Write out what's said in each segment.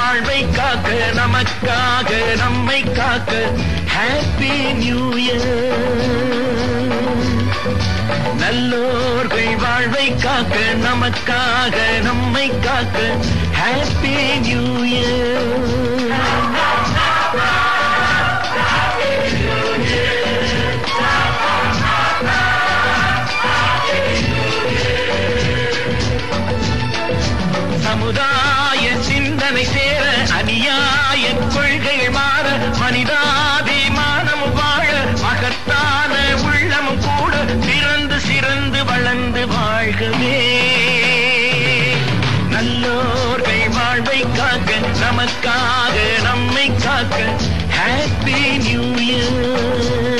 வாழ்வை காக்க நமக்காக நம்மை காக்க ஹாப்பி நியூ இயர் நல்லோர்கள் வாழ்வை காக்க நமக்காக நம்மை காக்க ஹாப்பி நியூ இயர் சமுதாய சிந்தனை சேர அநியாய கொள்கைகள் மாற மனிதாபிமானம் வாழ மகத்தான உள்ளமும் கூட சிறந்து சிறந்து வளர்ந்து வாழ்கவே நல்லோர்கள் வாழ்வை காக்க நமக்காக நம்மை காக்க ஹாப்பி நியூ இயர்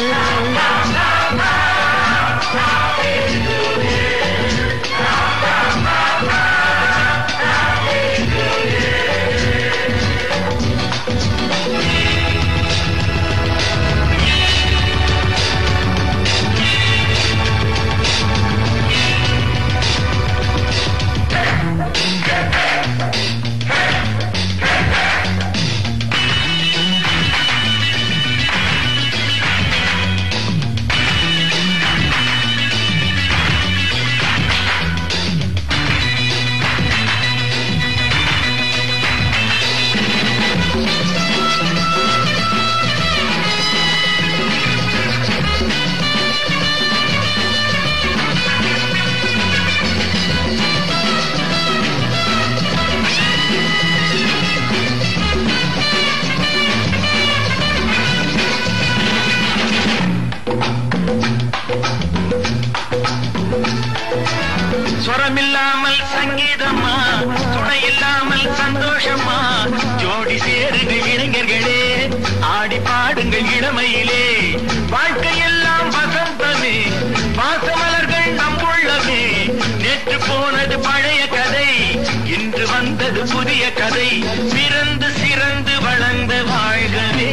ஸ்வரமில்லாமல் சங்கீதமா துணை இல்லாமல் சந்தோஷமா ஜோடி சேருங்கள் இளைஞர்களே ஆடி பாடுங்கள் இளமையிலே வாழ்க்கையெல்லாம் வசந்தமே பாசமலர்கள் நம்புள்ளமே நேற்று போனது பழைய கதை இன்று வந்தது புதிய கதை பிறந்து சிறந்து வளர்ந்து வாழ்கவே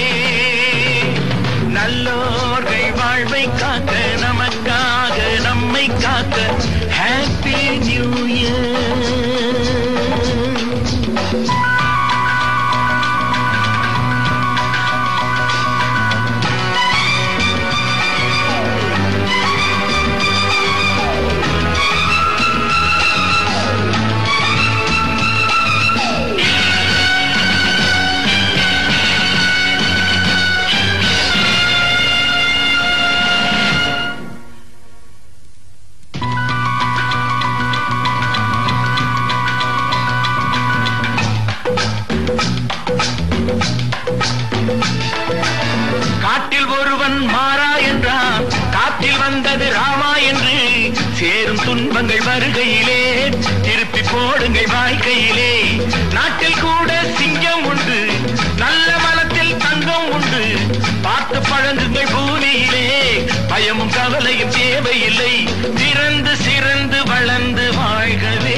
நல்லோர்கள் வாழ்வை காக்க நமக்காக நம்மை காக்க ஹாப்பி நியூ இயர் காட்டில் ஒருவன் மாறா என்றான் காட்டில் வந்தது ராமா என்று சேரும் துன்பங்கள் வருகையிலே திருப்பி போடுங்கள் வாழ்க்கையிலே நாட்டில் கூட சிங்கம் உண்டு நல்ல மனத்தில் தங்கம் உண்டு பார்த்து பழங்குங்கள் பூமியிலே பயமும் கவலையும் தேவையில்லை சிறந்து சிறந்து வளர்ந்து வாழ்கவே